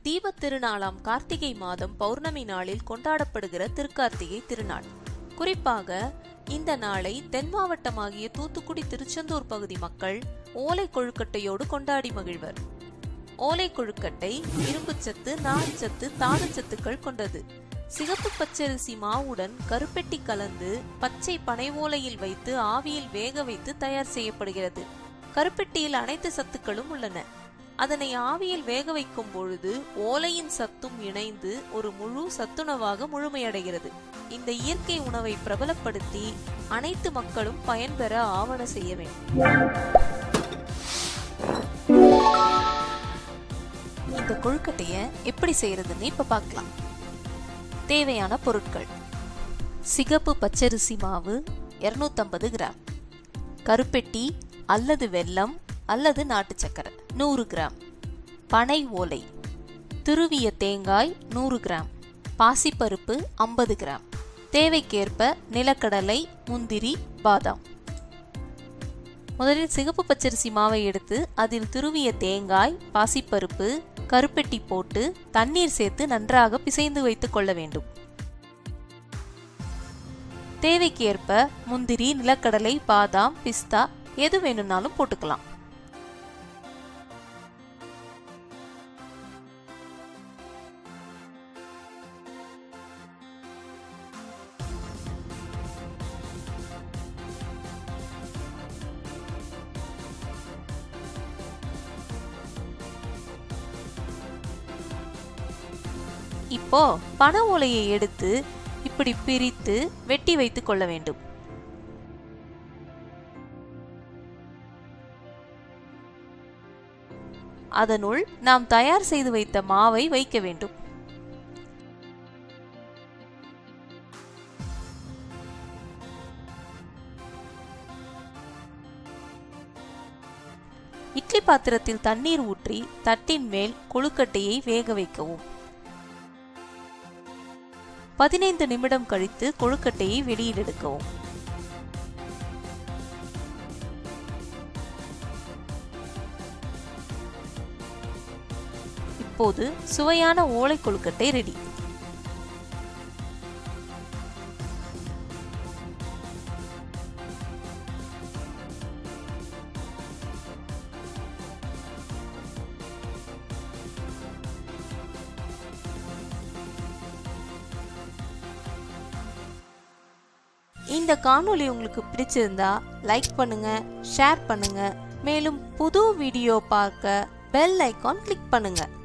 தீபத் திருநாளாம் கார்த்திகை மாதம் பௌர்ணமி நாளில் கொண்டாடப்படுகிற திருக்கார்த்திகை திருநாள் குறிப்பாக இந்த நாளை தென் மாவட்டமாகிய தூத்துக்குடி திருச்செந்தூர் பகுதி மக்கள் ஓலை கொழுக்கட்டையோடு கொண்டாடி மகிழ்வர் ஓலை கொழுக்கட்டை இரும்புச்சத்து நார்ச்சத்து தாதுச்சத்துக்கள் கொண்டது சிகப்பு பச்சரிசி மாவுடன் கருப்பெட்டி கலந்து பச்சை பனை ஓலையில் வைத்து ஆவியில் வேக வைத்து தயார் செய்யப்படுகிறது கருப்பெட்டியில் அனைத்து சத்துக்களும் உள்ளன அதனை ஆவியில் வேக வைக்கும் பொழுது ஓலையின் சத்தும் இணைந்து ஒரு முழு சத்துணவாக முழுமையடைகிறது இந்த இயற்கை உணவை பிரபலப்படுத்தி அனைத்து மக்களும் பயன்பெற ஆவண செய்ய வேண்டும் இந்த கொழுக்கட்டைய எப்படி செய்யறதுன்னு இப்ப பார்க்கலாம் தேவையான பொருட்கள் சிகப்பு பச்சரிசி மாவு 250 கிராம் கருப்பெட்டி அல்லது வெல்லம் அல்லது நாட்டு சக்கரை நூறு கிராம் பனை ஓலை துருவிய தேங்காய் நூறு கிராம் பாசிப்பருப்பு ஐம்பது கிராம் தேவைக்கேற்ப நிலக்கடலை முந்திரி பாதாம் முதலில் சிகப்பு பச்சரிசி மாவை எடுத்து அதில் துருவிய தேங்காய் பாசிப்பருப்பு கருப்பெட்டி போட்டு தண்ணீர் சேர்த்து நன்றாக பிசைந்து வைத்துக் கொள்ள வேண்டும் தேவைக்கு ஏற்ப முந்திரி நிலக்கடலை பாதாம் பிஸ்தா எது வேணும்னாலும் போட்டுக்கலாம் இப்போ பனை ஓலையை எடுத்து இப்படி பிரித்து வெட்டி வைத்துக் கொள்ள வேண்டும் அதனுள் நாம் தயார் செய்து வைத்த மாவை வைக்க வேண்டும் இட்லி பாத்திரத்தில் தண்ணீர் ஊற்றி தட்டின் மேல் கொழுக்கட்டையை வேக வைக்கவும் பதினைந்து நிமிடம் கழித்து கொழுக்கட்டையை வெளியில் எடுக்கவும் இப்போது சுவையான ஓலை கொழுக்கட்டை ரெடி இந்த காணொளி உங்களுக்கு பிடிச்சிருந்தா லைக் பண்ணுங்க ஷேர் பண்ணுங்க மேலும் புது வீடியோ பார்க்க பெல் ஐகான் கிளிக் பண்ணுங்க